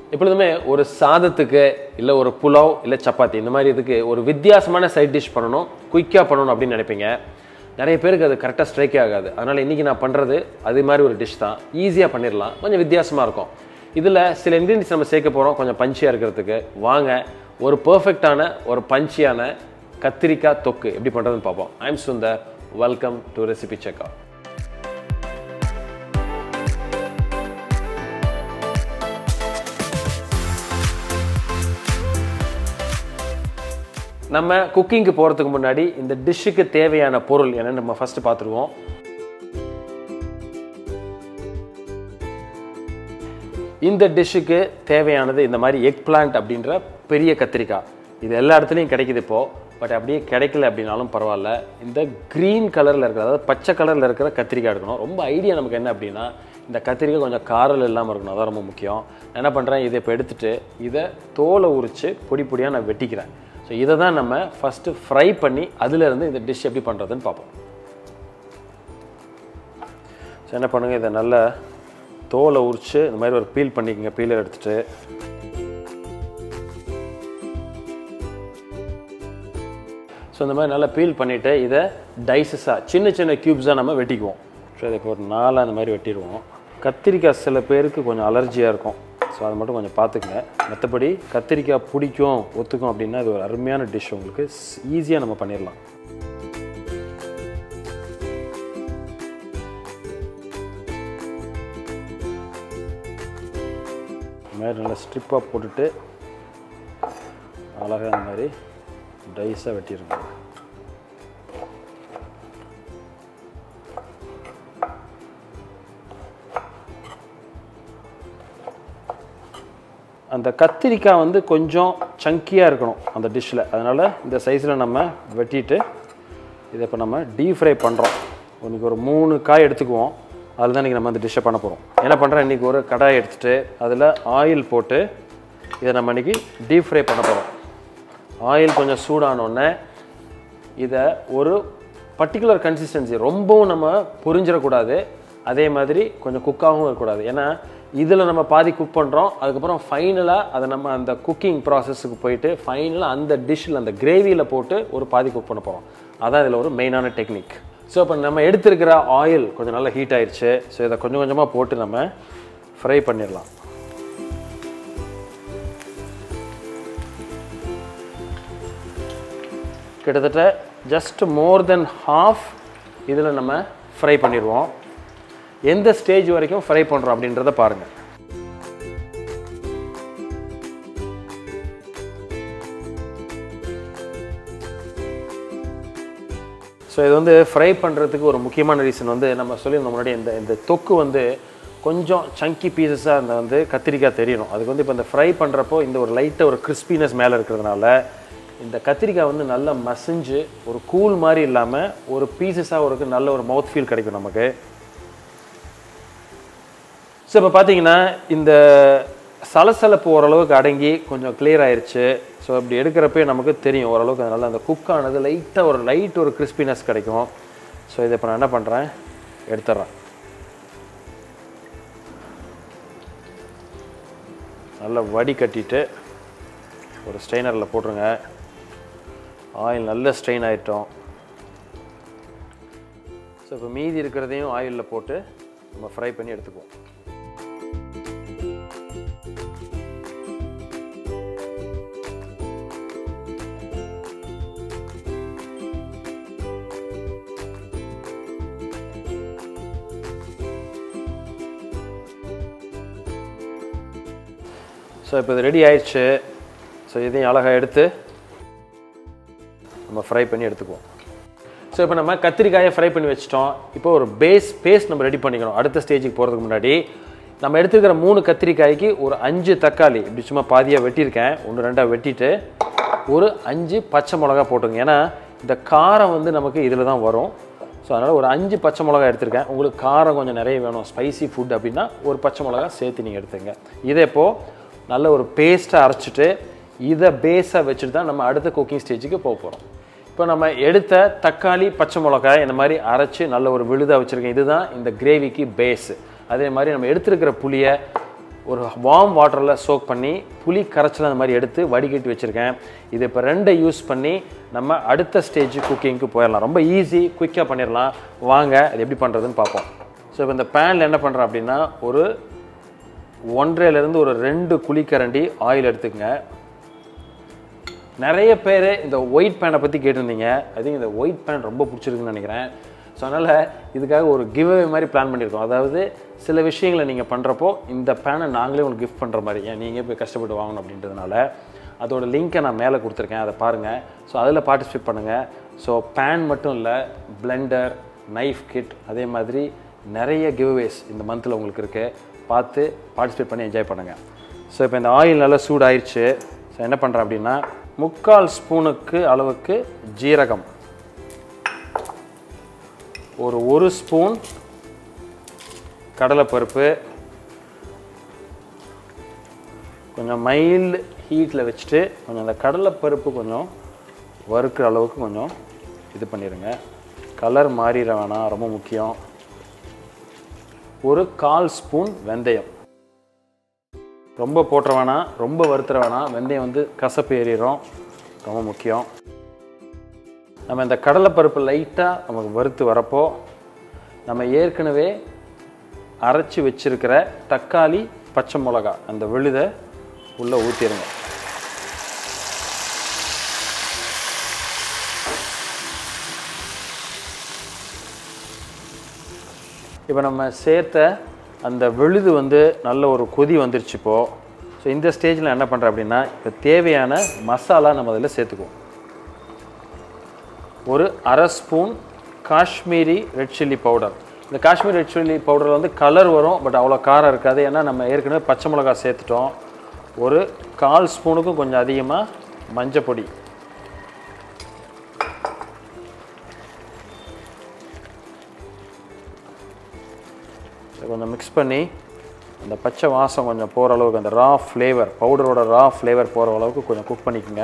எப்பொழுதுமே ஒரு சாதத்துக்கு இல்லை ஒரு புலாவ் இல்லை சப்பாத்தி இந்த மாதிரி இதுக்கு ஒரு வித்தியாசமான சைட் டிஷ் பண்ணணும் குயிக்காக பண்ணணும் அப்படின்னு நினைப்பீங்க நிறைய பேருக்கு அது கரெக்டாக ஸ்ட்ரைக்கே ஆகாது அதனால் இன்றைக்கி நான் பண்ணுறது அது மாதிரி ஒரு டிஷ் தான் ஈஸியாக பண்ணிடலாம் கொஞ்சம் வித்தியாசமாக இருக்கும் இதில் சில இன்க்ரீடியன்ஸ் நம்ம சேர்க்க போகிறோம் கொஞ்சம் பஞ்சியாக இருக்கிறதுக்கு வாங்க ஒரு பர்ஃபெக்டான ஒரு பஞ்சியான கத்திரிக்காய் தொக்கு எப்படி பண்ணுறதுன்னு பார்ப்போம் I'm Sundar welcome to recipe செக்கா நம்ம குக்கிங்க்கு போகிறதுக்கு முன்னாடி இந்த டிஷ்ஷுக்கு தேவையான பொருள் என்னன்னு நம்ம ஃபஸ்ட்டு பார்த்துருவோம் இந்த டிஷ்ஷுக்கு தேவையானது இந்த மாதிரி எக் பிளான்ட் அப்படின்ற பெரிய கத்திரிக்காய் இது எல்லா இடத்துலையும் கிடைக்குது இப்போது பட் அப்படியே கிடைக்கல அப்படின்னாலும் பரவாயில்ல இந்த க்ரீன் கலரில் இருக்கிற அதாவது பச்சை கலரில் இருக்கிற கத்திரிக்காய் எடுக்கணும் ரொம்ப ஐடியா நமக்கு என்ன அப்படின்னா இந்த கத்திரிக்காய் கொஞ்சம் காரல் இல்லாமல் இருக்கணும் அதான் ரொம்ப முக்கியம் நான் என்ன பண்ணுறேன் இதை இப்போ எடுத்துகிட்டு இதை தோலை உரித்து பொடி பொடியாக நான் வெட்டிக்கிறேன் ஸோ இதை தான் நம்ம ஃபஸ்ட்டு ஃப்ரை பண்ணி அதிலிருந்து இந்த டிஷ் எப்படி பண்ணுறதுன்னு பார்ப்போம் ஸோ என்ன பண்ணுங்கள் இதை நல்லா தோலை உரித்து இந்த மாதிரி ஒரு பீல் பண்ணிக்கோங்க பீலர் எடுத்துகிட்டு ஸோ இந்த மாதிரி நல்லா பீல் பண்ணிவிட்டு இதை டைசஸாக சின்ன சின்ன க்யூப்ஸாக நம்ம வெட்டிக்குவோம் ஸோ இதை இப்போ ஒரு நாலாக அந்த மாதிரி வெட்டிடுவோம் கத்திரிக்காய் சில பேருக்கு கொஞ்சம் அலர்ஜியாக இருக்கும் ஸோ அதை மட்டும் கொஞ்சம் பார்த்துக்குங்க மற்றபடி கத்திரிக்காய் பிடிக்கும் ஒத்துக்கும் அப்படின்னா இது ஒரு அருமையான டிஷ் உங்களுக்கு ஈஸியாக நம்ம பண்ணிடலாம் இந்த மாதிரி நல்லா ஸ்ட்ரிப்பாக போட்டுட்டு அழகாக இந்த மாதிரி டைஸாக வெட்டிடுங்க அந்த கத்திரிக்காய் வந்து கொஞ்சம் சங்கியாக இருக்கணும் அந்த டிஷ்ஷில் அதனால் இந்த சைஸில் நம்ம வெட்டிட்டு இதை இப்போ நம்ம டீப் ஃப்ரை பண்ணுறோம் இன்றைக்கி ஒரு மூணு காய் எடுத்துக்குவோம் அதில் தான் இன்றைக்கி நம்ம அந்த டிஷ்ஷை பண்ண போகிறோம் என்ன பண்ணுறேன் இன்றைக்கி ஒரு கடாய் எடுத்துகிட்டு அதில் ஆயில் போட்டு இதை நம்ம இன்றைக்கி டீப் ஃப்ரை பண்ண போகிறோம் ஆயில் கொஞ்சம் சூடானோடனே இதை ஒரு பர்டிகுலர் கன்சிஸ்டன்சி ரொம்பவும் நம்ம புரிஞ்சிடக்கூடாது அதே மாதிரி கொஞ்சம் குக்காகவும் இருக்கக்கூடாது ஏன்னா இதில் நம்ம பாதி குக் பண்ணுறோம் அதுக்கப்புறம் ஃபைனலாக அதை நம்ம அந்த குக்கிங் ப்ராசஸுக்கு போயிட்டு ஃபைனலாக அந்த டிஷ்ஷில் அந்த கிரேவியில் போட்டு ஒரு பாதி குக் பண்ண போகிறோம் அதான் இதில் ஒரு மெயினான டெக்னிக் ஸோ இப்போ நம்ம எடுத்திருக்கிற ஆயில் கொஞ்சம் நல்லா ஹீட் ஆயிடுச்சு ஸோ இதை கொஞ்சம் கொஞ்சமாக போட்டு நம்ம ஃப்ரை பண்ணிடலாம் கிட்டத்தட்ட ஜஸ்ட் மோர் தென் ஹாஃப் இதில் நம்ம ஃப்ரை பண்ணிடுவோம் எந்த ஸ்டேஜ் வரைக்கும் ஃப்ரை பண்ணுறோம் அப்படின்றத பாருங்கள் ஸோ இது வந்து ஃப்ரை பண்ணுறதுக்கு ஒரு முக்கியமான ரீசன் வந்து நம்ம சொல்லியிருந்தோம் முன்னாடி இந்த இந்த தொக்கு வந்து கொஞ்சம் சங்கி பீசஸாக அந்த வந்து கத்திரிக்காய் தெரியணும் அதுக்கு வந்து இப்போ இந்த ஃப்ரை பண்ணுறப்போ இந்த ஒரு லைட்டாக ஒரு கிறிஸ்பினஸ் மேலே இருக்கிறதுனால இந்த கத்திரிக்காய் வந்து நல்லா மசிஞ்சு ஒரு கூல் மாதிரி இல்லாமல் ஒரு பீசஸாக ஒரு நல்ல ஒரு மவுத் ஃபீல் கிடைக்கும் நமக்கு ஸோ இப்போ பார்த்தீங்கன்னா இந்த சலசலப்பு ஓரளவுக்கு அடங்கி கொஞ்சம் கிளியர் ஆயிடுச்சு ஸோ இப்படி எடுக்கிறப்பே நமக்கு தெரியும் ஓரளவுக்கு அதனால் அந்த குக் ஆனது லைட்டாக ஒரு லைட் ஒரு கிறிஸ்பினஸ் கிடைக்கும் ஸோ இதை இப்போ நான் என்ன பண்ணுறேன் எடுத்துட்றேன் நல்லா வடி கட்டிட்டு ஒரு ஸ்ட்ரெயினரில் போட்டுருங்க ஆயில் நல்ல ஸ்ட்ரெயின் ஆகிட்டோம் ஸோ இப்போ மீதி இருக்கிறதையும் ஆயிலில் போட்டு நம்ம ஃப்ரை பண்ணி எடுத்துக்குவோம் ஸோ இப்போ இது ரெடி ஆயிடுச்சு ஸோ இதையும் அழகாக எடுத்து நம்ம ஃப்ரை பண்ணி எடுத்துக்குவோம் ஸோ இப்போ நம்ம கத்திரிக்காயை ஃப்ரை பண்ணி வச்சிட்டோம் இப்போ ஒரு பேஸ் பேஸ்ட் நம்ம ரெடி பண்ணிக்கணும் அடுத்த ஸ்டேஜுக்கு போகிறதுக்கு முன்னாடி நம்ம எடுத்துக்கிற மூணு கத்திரிக்காய்க்கு ஒரு அஞ்சு தக்காளி இப்படி சும்மா பாதியாக வெட்டியிருக்கேன் ஒன்று ரெண்டாக வெட்டிட்டு ஒரு அஞ்சு பச்சை மிளகா போட்டுங்க ஏன்னா இந்த காரம் வந்து நமக்கு இதில் தான் வரும் ஸோ அதனால் ஒரு அஞ்சு பச்சை மிளகா எடுத்திருக்கேன் உங்களுக்கு காரம் கொஞ்சம் நிறைய வேணும் ஸ்பைசி ஃபுட் அப்படின்னா ஒரு பச்சை மிளகா சேர்த்து நீங்கள் எடுத்துங்க இதை இப்போது நல்ல ஒரு பேஸ்ட்டாக அரைச்சிட்டு இதை பேஸாக வச்சுட்டு தான் நம்ம அடுத்த குக்கிங் ஸ்டேஜுக்கு போக போகிறோம் இப்போ நம்ம எடுத்த தக்காளி பச்சை மிளகாய் இந்த மாதிரி அரைச்சி நல்ல ஒரு விழுதாக வச்சுருக்கேன் இதுதான் இந்த கிரேவிக்கு பேஸு அதே மாதிரி நம்ம எடுத்துருக்கிற புளியை ஒரு வார்ம் வாட்டரில் சோக் பண்ணி புளி கரைச்சல் அந்த மாதிரி எடுத்து வடிகட்டி வச்சுருக்கேன் இது இப்போ ரெண்டை யூஸ் பண்ணி நம்ம அடுத்த ஸ்டேஜ் குக்கிங்க்கு போயிடலாம் ரொம்ப ஈஸி குயிக்காக பண்ணிடலாம் வாங்க அது எப்படி பண்ணுறதுன்னு பார்ப்போம் ஸோ இப்போ இந்த பேனில் என்ன பண்ணுறேன் அப்படின்னா ஒரு ஒன்றரைலேருந்து ஒரு ரெண்டு குழிக்கரண்டி ஆயில் எடுத்துக்கங்க நிறைய பேர் இந்த ஒயிட் பேனை பற்றி கேட்டிருந்தீங்க ஐ திங்க் இந்த ஒயிட் பேன் ரொம்ப பிடிச்சிருக்குன்னு நினைக்கிறேன் ஸோ அதனால் இதுக்காக ஒரு கிவ்அவே மாதிரி பிளான் பண்ணியிருக்கோம் அதாவது சில விஷயங்களை நீங்கள் பண்ணுறப்போ இந்த பேனை நாங்களே உங்களுக்கு கிஃப்ட் பண்ணுற மாதிரி ஏன் நீங்கள் போய் கஷ்டப்பட்டு வாங்கணும் அப்படின்றதுனால அதோட லிங்க்கை நான் மேலே கொடுத்துருக்கேன் அதை பாருங்கள் ஸோ அதில் பார்ட்டிசிபேட் பண்ணுங்கள் ஸோ பேன் மட்டும் இல்லை பிளெண்டர் நைஃப் கிட் அதே மாதிரி நிறைய கிவ்அவேஸ் இந்த மந்தில் உங்களுக்கு இருக்குது பார்த்து பார்ட்டிசிபேட் பண்ணி என்ஜாய் பண்ணுங்கள் ஸோ இப்போ இந்த ஆயில் நல்லா சூடாயிருச்சு ஸோ என்ன பண்ணுறேன் அப்படின்னா முக்கால் ஸ்பூனுக்கு அளவுக்கு ஜீரகம் ஒரு ஒரு ஸ்பூன் கடலைப்பருப்பு கொஞ்சம் மைல்டு ஹீட்டில் வச்சுட்டு கொஞ்சம் அந்த கடலைப்பருப்பு கொஞ்சம் வறுக்கிற அளவுக்கு கொஞ்சம் இது பண்ணிடுங்க கலர் மாறிட வேணாம் ரொம்ப முக்கியம் ஒரு கால் ஸ்பூன் வெந்தயம் ரொம்ப போட்டுற வேணாம் ரொம்ப வறுத்துற வேணாம் வெந்தயம் வந்து கசப்பு ஏறிடும் ரொம்ப முக்கியம் நம்ம இந்த கடலைப்பருப்பு லைட்டாக நமக்கு வறுத்து வரப்போ நம்ம ஏற்கனவே அரைச்சி வச்சிருக்கிற தக்காளி பச்சை மிளகா அந்த விழுதை உள்ளே ஊற்றிடுங்க இப்போ நம்ம சேர்த்த அந்த விழுது வந்து நல்ல ஒரு கொதி வந்துருச்சு இப்போது ஸோ இந்த ஸ்டேஜில் என்ன பண்ணுறேன் அப்படின்னா இப்போ தேவையான மசாலா நம்ம அதில் சேர்த்துக்குவோம் ஒரு அரை spoon Kashmiri red chilli powder இந்த காஷ்மீரி ரெட் சில்லி பவுடரில் வந்து கலர் வரும் பட் அவ்வளோ காரம் இருக்காது ஏன்னா நம்ம ஏற்கனவே பச்சை மிளகா சேர்த்துட்டோம் ஒரு கால் ஸ்பூனுக்கும் கொஞ்சம் அதிகமாக மஞ்சள் பொடி இதை கொஞ்சம் மிக்ஸ் பண்ணி அந்த பச்சை வாசம் கொஞ்சம் போகிற அளவுக்கு அந்த ரா ஃப்ளேவர் பவுடரோட ரா ஃப்ளேவர் போகிற அளவுக்கு கொஞ்சம் குக் பண்ணிக்கோங்க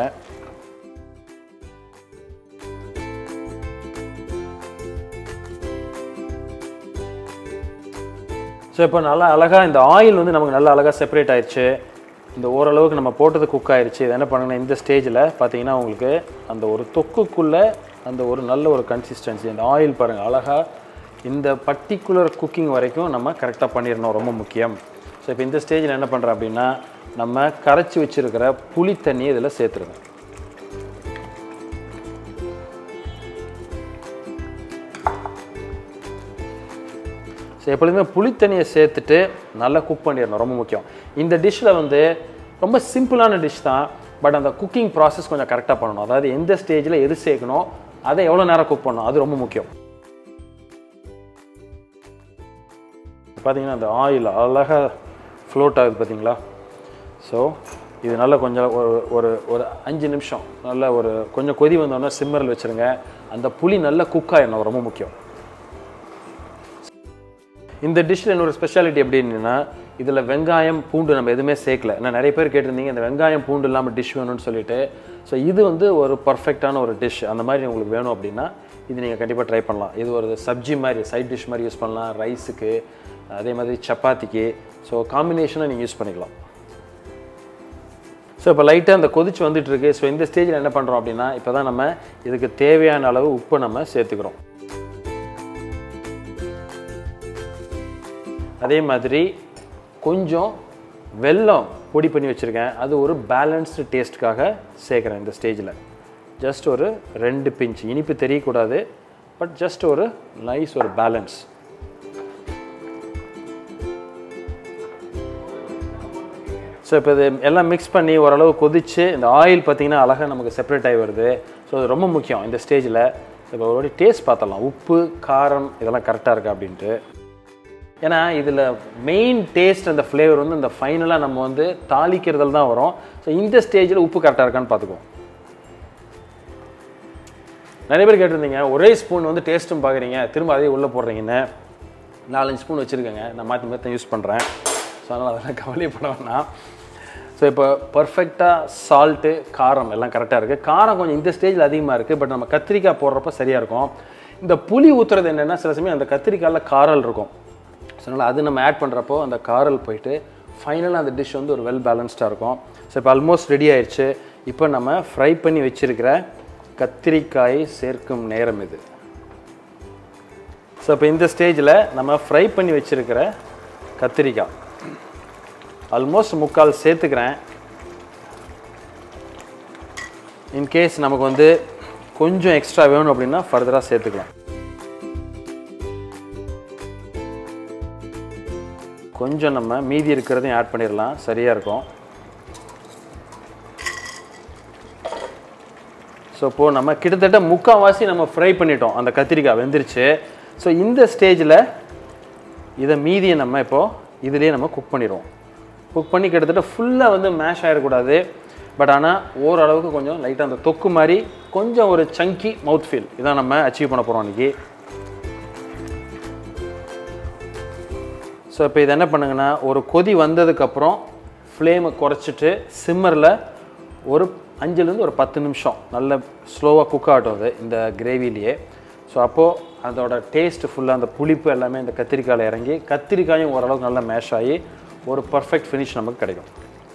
ஸோ இப்போ நல்லா அழகாக இந்த ஆயில் வந்து நமக்கு நல்லா அழகாக செப்பரேட் ஆயிடுச்சு இந்த ஓரளவுக்கு நம்ம போட்டது குக் ஆயிடுச்சு இது என்ன பண்ணுங்கன்னா இந்த ஸ்டேஜில் பார்த்தீங்கன்னா உங்களுக்கு அந்த ஒரு தொக்குக்குள்ளே அந்த ஒரு நல்ல ஒரு கன்சிஸ்டன்சி அந்த ஆயில் பாருங்கள் அழகாக இந்த பர்டிகுலர் குக்கிங் வரைக்கும் நம்ம கரெக்டாக பண்ணிடணும் ரொம்ப முக்கியம் ஸோ இப்போ இந்த ஸ்டேஜில் என்ன பண்ணுறோம் அப்படின்னா நம்ம கரைச்சி வச்சுருக்கிற புளி தண்ணி இதில் சேர்த்துருங்க ஸோ எப்பொழுதுமே புளித்தண்ணியை சேர்த்துட்டு நல்லா குக் பண்ணிடணும் ரொம்ப முக்கியம் இந்த டிஷ்ஷில் வந்து ரொம்ப சிம்பிளான டிஷ் தான் பட் அந்த குக்கிங் ப்ராசஸ் கொஞ்சம் கரெக்டாக பண்ணணும் அதாவது எந்த ஸ்டேஜில் எது சேர்க்கணும் அதை எவ்வளோ நேரம் குக் பண்ணணும் அது ரொம்ப முக்கியம் பார்த்தீங்கன்னா அந்த ஆயில் அழகாக ஃப்ளோட் ஆகுது பார்த்தீங்களா ஸோ இது நல்லா கொஞ்சம் ஒரு ஒரு ஒரு அஞ்சு நிமிஷம் நல்ல ஒரு கொஞ்சம் கொதி வந்தோடனே சிம்மரில் வச்சுருங்க அந்த புளி நல்லா குக் ஆகிடணும் ரொம்ப முக்கியம் இந்த டிஷ்ஷில் இன்னொரு ஸ்பெஷாலிட்டி எப்படின்னா இதில் வெங்காயம் பூண்டு நம்ம எதுவுமே சேர்க்கல ஏன்னா நிறைய பேர் கேட்டிருந்தீங்க இந்த வெங்காயம் பூண்டு இல்லாமல் டிஷ் வேணும்னு சொல்லிட்டு ஸோ இது வந்து ஒரு பர்ஃபெக்டான ஒரு டிஷ் அந்த மாதிரி உங்களுக்கு வேணும் அப்படின்னா இது நீங்கள் கண்டிப்பாக ட்ரை பண்ணலாம் இது ஒரு சப்ஜி மாதிரி சைட் டிஷ் மாதிரி யூஸ் பண்ணலாம் ரைஸுக்கு அதே மாதிரி சப்பாத்திக்கு ஸோ காம்பினேஷனாக நீங்கள் யூஸ் பண்ணிக்கலாம் ஸோ இப்போ லைட்டாக அந்த கொதிச்சு வந்துட்டு இருக்கு ஸோ இந்த ஸ்டேஜில் என்ன பண்ணுறோம் அப்படின்னா இப்போ தான் நம்ம இதுக்கு தேவையான அளவு உப்பு நம்ம சேர்த்துக்கிறோம் அதே மாதிரி கொஞ்சம் வெல்லம் பொடி பண்ணி வச்சுருக்கேன் அது ஒரு பேலன்ஸ்டு டேஸ்ட்டுக்காக சேர்க்குறேன் இந்த ஸ்டேஜில் ஜஸ்ட் ஒரு ரெண்டு பிஞ்ச் இனிப்பு தெரியக்கூடாது பட் ஜஸ்ட் ஒரு நைஸ் ஒரு பேலன்ஸ் ஸோ இப்போ இது எல்லாம் மிக்ஸ் பண்ணி ஓரளவு கொதிச்சு இந்த ஆயில் பார்த்தீங்கன்னா அழகாக நமக்கு செப்பரேட் ஆகி வருது ஸோ அது ரொம்ப முக்கியம் இந்த ஸ்டேஜில் இப்போ ஒரு வாட்டி டேஸ்ட் பார்த்தலாம் உப்பு காரம் இதெல்லாம் கரெக்டாக இருக்கா அப்படின்ட்டு ஏன்னா இதில் மெயின் டேஸ்ட் அந்த ஃப்ளேவர் வந்து இந்த ஃபைனலாக நம்ம வந்து தாளிக்கிறதுல தான் வரும் ஸோ இந்த ஸ்டேஜில் உப்பு கரெக்டாக இருக்கான்னு பார்த்துக்குவோம் நிறைய பேர் கேட்டிருந்தீங்க ஒரே ஸ்பூன் வந்து டேஸ்ட்டும் பார்க்குறீங்க திரும்ப அதே உள்ளே போடுறீங்கன்னு நாலஞ்சு ஸ்பூன் வச்சுருக்கேங்க நான் மாற்றி மாற்றி யூஸ் பண்ணுறேன் ஸோ அதனால் அதெல்லாம் கவலைப்பட வேணாம் ஸோ இப்போ பர்ஃபெக்டாக சால்ட்டு காரம் எல்லாம் கரெக்டாக இருக்குது காரம் கொஞ்சம் இந்த ஸ்டேஜில் அதிகமாக இருக்குது பட் நம்ம கத்திரிக்காய் போடுறப்ப சரியாக இருக்கும் இந்த புளி ஊற்றுறது என்னென்னா சில சமயம் அந்த கத்திரிக்காயில் காரல் இருக்கும் ஸோ அதனால் அது நம்ம ஆட் பண்ணுறப்போ அந்த காரல் போயிட்டு ஃபைனலாக அந்த டிஷ் வந்து ஒரு வெல் பேலன்ஸ்டாக இருக்கும் ஸோ இப்போ ஆல்மோஸ்ட் ரெடி ஆயிடுச்சு இப்போ நம்ம ஃப்ரை பண்ணி வச்சிருக்கிற கத்திரிக்காயை சேர்க்கும் நேரம் இது ஸோ இப்போ இந்த ஸ்டேஜில் நம்ம ஃப்ரை பண்ணி வச்சிருக்கிற கத்திரிக்காய் ஆல்மோஸ்ட் முக்கால் சேர்த்துக்கிறேன் இன்கேஸ் நமக்கு வந்து கொஞ்சம் எக்ஸ்ட்ரா வேணும் அப்படின்னா ஃபர்தராக சேர்த்துக்கலாம் கொஞ்சம் நம்ம மீதி இருக்கிறதையும் ஆட் பண்ணிடலாம் சரியாக இருக்கும் ஸோ இப்போது நம்ம கிட்டத்தட்ட முக்கால்வாசி நம்ம ஃப்ரை பண்ணிட்டோம் அந்த கத்திரிக்காய் வெந்துருச்சு ஸோ இந்த ஸ்டேஜில் இதை மீதியை நம்ம இப்போது இதுலேயே நம்ம குக் பண்ணிடுவோம் குக் பண்ணி கிட்டத்தட்ட ஃபுல்லாக வந்து மேஷ் ஆகிடக்கூடாது பட் ஆனால் ஓரளவுக்கு கொஞ்சம் லைட்டாக அந்த தொக்கு மாதிரி கொஞ்சம் ஒரு சங்கி மவுத் ஃபீல் இதான் நம்ம அச்சீவ் பண்ண போகிறோம் இன்றைக்கி ஸோ இப்போ இது என்ன பண்ணுங்கன்னா ஒரு கொதி வந்ததுக்கப்புறம் ஃப்ளேமை குறைச்சிட்டு சிம்மரில் ஒரு அஞ்சுலேருந்து ஒரு பத்து நிமிஷம் நல்ல ஸ்லோவாக குக் ஆகட்டும் அது இந்த கிரேவிலேயே ஸோ அப்போது அதோட டேஸ்ட்டு ஃபுல்லாக அந்த புளிப்பு எல்லாமே இந்த கத்திரிக்காயில் இறங்கி கத்திரிக்காயும் ஓரளவுக்கு நல்லா மேஷ் ஆகி ஒரு பர்ஃபெக்ட் ஃபினிஷ் நமக்கு கிடைக்கும்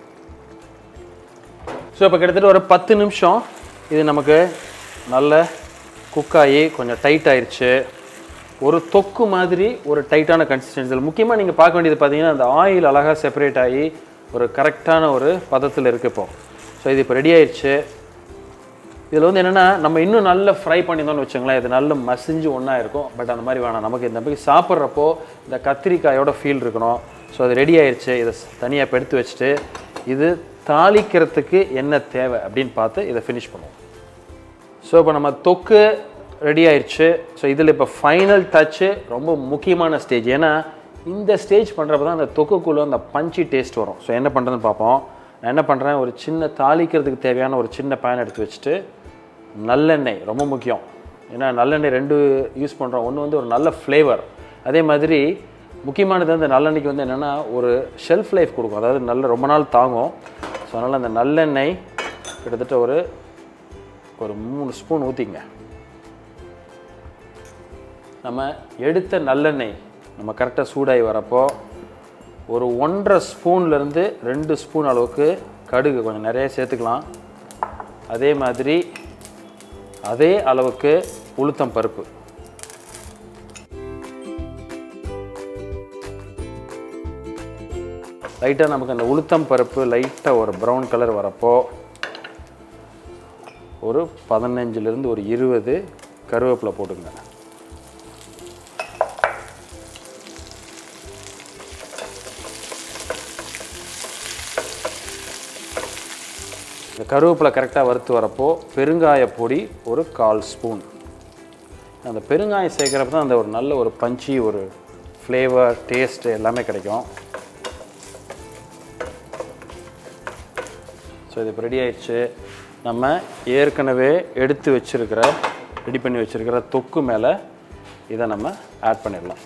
ஸோ இப்போ கிட்டத்தட்ட ஒரு பத்து நிமிஷம் இது நமக்கு நல்ல குக் ஆகி கொஞ்சம் டைட் ஆயிடுச்சு ஒரு தொக்கு மாதிரி ஒரு டைட்டான கன்சிஸ்டன்சியில் முக்கியமாக நீங்கள் பார்க்க வேண்டியது பார்த்தீங்கன்னா அந்த ஆயில் அழகாக செப்பரேட் ஆகி ஒரு கரெக்டான ஒரு பதத்தில் இருக்குது இப்போ ஸோ இது இப்போ ரெடி ஆயிடுச்சு இதில் வந்து என்னென்னா நம்ம இன்னும் நல்ல ஃப்ரை பண்ணியிருந்தோம்னு வச்சுங்களேன் இது நல்ல மசிஞ்சு ஒன்றா இருக்கும் பட் அந்த மாதிரி வேணாம் நமக்கு இந்த மாதிரி சாப்பிட்றப்போ இந்த கத்திரிக்காயோட ஃபீல் இருக்கணும் ஸோ அது ரெடி ஆயிடுச்சு இதை தனியாக இப்போ எடுத்து வச்சுட்டு இது தாளிக்கிறதுக்கு என்ன தேவை அப்படின்னு பார்த்து இதை ஃபினிஷ் பண்ணுவோம் ஸோ இப்போ நம்ம தொக்கு ரெடி ஆயிடுச்சு ஸோ இதில் இப்போ ஃபைனல் டச்சு ரொம்ப முக்கியமான ஸ்டேஜ் ஏன்னா இந்த ஸ்டேஜ் பண்ணுறப்ப தான் அந்த தொக்குக்குள்ளே அந்த பஞ்சி டேஸ்ட் வரும் ஸோ என்ன பண்ணுறதுன்னு பார்ப்போம் நான் என்ன பண்ணுறேன் ஒரு சின்ன தாளிக்கிறதுக்கு தேவையான ஒரு சின்ன பேன் எடுத்து வச்சுட்டு நல்லெண்ணெய் ரொம்ப முக்கியம் ஏன்னா நல்லெண்ணெய் ரெண்டு யூஸ் பண்ணுறோம் ஒன்று வந்து ஒரு நல்ல ஃப்ளேவர் அதே மாதிரி முக்கியமானது அந்த நல்லெண்ணெய்க்கு வந்து என்னென்னா ஒரு ஷெல்ஃப் லைஃப் கொடுக்கும் அதாவது நல்ல ரொம்ப நாள் தாங்கும் ஸோ அதனால் அந்த நல்லெண்ணெய் கிட்டத்தட்ட ஒரு ஒரு மூணு ஸ்பூன் ஊற்றிங்க நம்ம எடுத்த நல்லெண்ணெய் நம்ம கரெக்டாக சூடாகி வரப்போ ஒரு ஒன்றரை ஸ்பூன்லேருந்து ரெண்டு ஸ்பூன் அளவுக்கு கடுகு கொஞ்சம் நிறைய சேர்த்துக்கலாம் அதே மாதிரி அதே அளவுக்கு உளுத்தம் பருப்பு லைட்டாக நமக்கு அந்த உளுத்தம் பருப்பு லைட்டாக ஒரு ப்ரௌன் கலர் வரப்போ ஒரு பதினஞ்சுலேருந்து ஒரு இருபது கருவேப்பிலை போட்டுங்க இந்த கருவேப்பிலை கரெக்டாக வறுத்து வரப்போ பெருங்காய பொடி ஒரு கால் ஸ்பூன் அந்த பெருங்காயம் சேர்க்குறப்ப தான் அந்த ஒரு நல்ல ஒரு பஞ்சி ஒரு ஃப்ளேவர் டேஸ்ட்டு எல்லாமே கிடைக்கும் ஸோ இது இப்போ ரெடி ஆயிடுச்சு நம்ம ஏற்கனவே எடுத்து வச்சிருக்கிற ரெடி பண்ணி வச்சிருக்கிற தொக்கு மேலே இதை நம்ம ஆட் பண்ணிடலாம்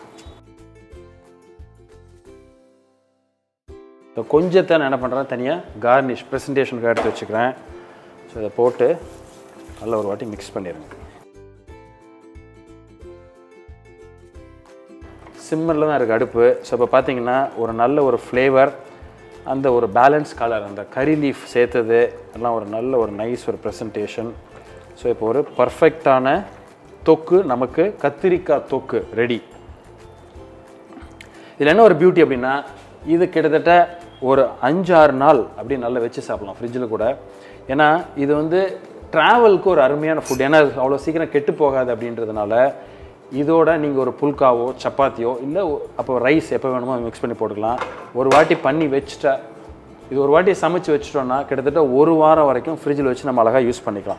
இப்போ கொஞ்சத்தை நான் என்ன பண்ணுறேன் தனியாக கார்னிஷ் ப்ரெசன்டேஷனுக்கு எடுத்து வச்சுக்கிறேன் ஸோ இதை போட்டு நல்ல ஒரு வாட்டி மிக்ஸ் பண்ணிடுங்க சிம்மரில் தான் இருக்குது அடுப்பு ஸோ இப்போ பார்த்தீங்கன்னா ஒரு நல்ல ஒரு ஃப்ளேவர் அந்த ஒரு பேலன்ஸ் கலர் அந்த கறி லீஃப் சேர்த்தது எல்லாம் ஒரு நல்ல ஒரு நைஸ் ஒரு ப்ரெசன்டேஷன் ஸோ இப்போ ஒரு பர்ஃபெக்டான தொக்கு நமக்கு கத்திரிக்காய் தொக்கு ரெடி இதில் என்ன ஒரு பியூட்டி அப்படின்னா இது கிட்டத்தட்ட ஒரு அஞ்சாறு நாள் அப்படி நல்லா வச்சு சாப்பிடலாம் ஃப்ரிட்ஜில் கூட ஏன்னா இது வந்து ட்ராவலுக்கு ஒரு அருமையான ஃபுட் ஏன்னா அது அவ்வளோ சீக்கிரம் கெட்டு போகாது அப்படின்றதுனால இதோட நீங்கள் ஒரு புல்காவோ சப்பாத்தியோ இல்லை அப்போ ரைஸ் எப்போ வேணுமோ மிக்ஸ் பண்ணி போட்டுக்கலாம் ஒரு வாட்டி பண்ணி வச்சுட்டா இது ஒரு வாட்டி சமைச்சு வச்சிட்டோம்னா கிட்டத்தட்ட ஒரு வாரம் வரைக்கும் ஃப்ரிட்ஜில் வச்சு நம்ம அழகாக யூஸ் பண்ணிக்கலாம்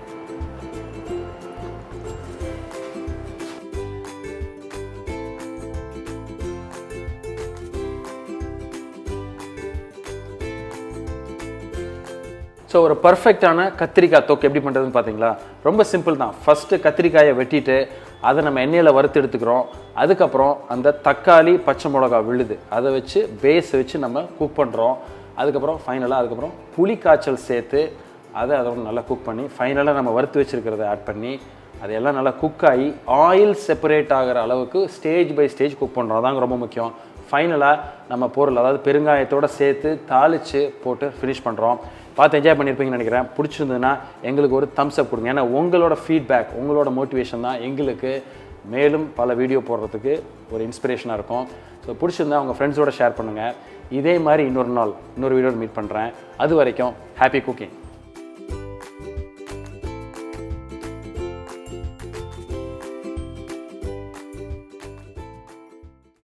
ஸோ ஒரு பர்ஃபெக்டான கத்திரிக்காய் தொக்கு எப்படி பண்ணுறதுன்னு பார்த்தீங்களா ரொம்ப சிம்பிள் தான் ஃபஸ்ட்டு கத்திரிக்காயை வெட்டிட்டு அதை நம்ம எண்ணெயில் வறுத்து எடுத்துக்கிறோம் அதுக்கப்புறம் அந்த தக்காளி பச்சை மிளகா விழுது அதை வச்சு பேஸ் வச்சு நம்ம குக் பண்ணுறோம் அதுக்கப்புறம் ஃபைனலாக அதுக்கப்புறம் புளி காய்ச்சல் சேர்த்து அதை அதோட நல்லா குக் பண்ணி ஃபைனலாக நம்ம வறுத்து வச்சுருக்கிறத ஆட் பண்ணி அதெல்லாம் நல்லா குக் ஆகி ஆயில் செப்பரேட் ஆகிற அளவுக்கு ஸ்டேஜ் பை ஸ்டேஜ் குக் பண்ணுறோம் அதாங்க ரொம்ப முக்கியம் ஃபைனலாக நம்ம பொருள் அதாவது பெருங்காயத்தோட சேர்த்து தாளித்து போட்டு ஃபினிஷ் பண்ணுறோம் பார்த்து என்ஜாய் பண்ணியிருப்பீங்கன்னு நினைக்கிறேன் பிடிச்சிருந்ததுன்னா எங்களுக்கு ஒரு தம்ஸ் அப் கொடுங்க ஏன்னா உங்களோட ஃபீட்பேக் உங்களோட மோட்டிவேஷன் தான் எங்களுக்கு மேலும் பல வீடியோ போடுறதுக்கு ஒரு இன்ஸ்பிரேஷனாக இருக்கும் ஸோ பிடிச்சிருந்தா உங்கள் ஃப்ரெண்ட்ஸோட ஷேர் பண்ணுங்கள் இதே மாதிரி இன்னொரு நாள் இன்னொரு வீடியோவில் மீட் பண்ணுறேன் அது வரைக்கும் ஹாப்பி குக்கிங்